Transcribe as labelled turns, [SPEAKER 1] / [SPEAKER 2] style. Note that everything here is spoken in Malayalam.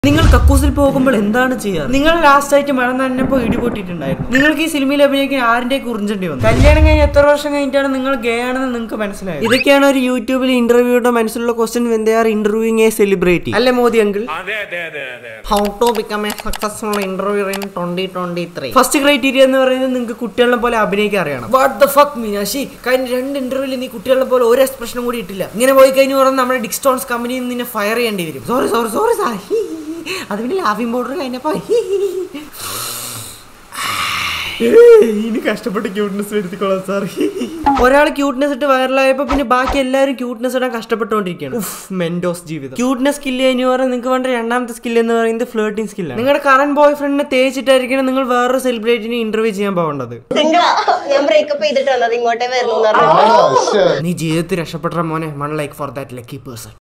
[SPEAKER 1] നിങ്ങൾ കക്കൂസിൽ പോകുമ്പോൾ എന്താണ് ചെയ്യാറ് നിങ്ങൾ ലാസ്റ്റ് ആയിട്ട് മഴ നനഞ്ഞപ്പോ ഇടിപൊട്ടിട്ടുണ്ടായിരുന്നു നിങ്ങൾക്ക് ഈ സിനിമയിൽ അഭിനയിക്കാൻ ആരുടെ കുറിഞ്ചേണ്ടി വന്നു കല്യാണം കഴിഞ്ഞ് എത്ര വർഷം കഴിഞ്ഞിട്ടാണ് നിങ്ങൾ ഗേ ആണെന്ന് നിങ്ങൾക്ക് മനസ്സിലായത് ഇതൊക്കെയാണ് ഒരു യൂട്യൂബിൽ ഇന്റർവ്യൂയുടെ മനസ്സിലുള്ള question when they are interviewing a celebrity അല്ലേ Modi uncle how to become a successful interview in twenty twenty three first criteria എന്ന് പറയുന്നത് നിങ്ങൾക്ക് കുട്ടികളെ പോലെ അഭിനയിക്കാൻ അറിയണം വാട്ട് ദ ഫക്ക് മീനാശി കഴിഞ്ഞ രണ്ട് ഇന്റർവ്യൂവിൽ നീ കുട്ടികളെ പോലെ ഒരു എക്സ്പ്രഷനും കൂടി ഇട്ടില്ല ഇങ്ങനെ പോയി കഴിഞ്ഞ് പറഞ്ഞാൽ നമ്മുടെ ഡിക്സ്റ്റോൺസ് കമ്പനിയിൽ നിന്ന് നിന്നെ ഫയർ ചെയ്യേണ്ടി വരും സോറി സോറി സോറി സാർ അത് പിന്നെ ലാഫിംഗ് ബോർഡർ കഴിഞ്ഞപ്പോ ഇനി കഷ്ടപ്പെട്ട് ക്യൂട്ട്നെസ് വരുത്തിക്കോളാം സാർ ഒരാൾ ക്യൂട്ട്നെസ് ഇട്ട് വൈറലായപ്പോ പിന്നെ ബാക്കി എല്ലാവരും ക്യൂട്ട്നെസ് ഇടാൻ കഷ്ടപ്പെട്ടുകൊണ്ടിരിക്കുകയാണ് ഉഫ് മെന്റോസ് ജീവിതം ക്യൂട്ട്നെസ് സ്കില്ല് കഴിഞ്ഞ് പറഞ്ഞാൽ നിങ്ങൾക്ക് വേണ്ട രണ്ടാമത്തെ സ്കില്ല് എന്ന് പറയുന്നത് ഫ്ലേട്ടിംഗ് സ്കില്ലാണ് നിങ്ങളുടെ കറന്റ് ബോയ് ഫ്രണ്ടിനെ തേച്ചിട്ടായിരിക്കണം നിങ്ങൾ വേറൊരു സെലിബ്രിറ്റിനെ ഇന്റർവ്യൂ ചെയ്യാൻ പോകേണ്ടത്
[SPEAKER 2] സിംഗിളാ ഞാൻ ബ്രേക്കപ്പ് ചെയ്തിട്ട് വന്നത് ഇങ്ങോട്ടേ വരുന്നു എന്ന് പറഞ്ഞു
[SPEAKER 1] നീ ജീവിതത്തിൽ രക്ഷപ്പെട്ട മോനെ one like for that lucky person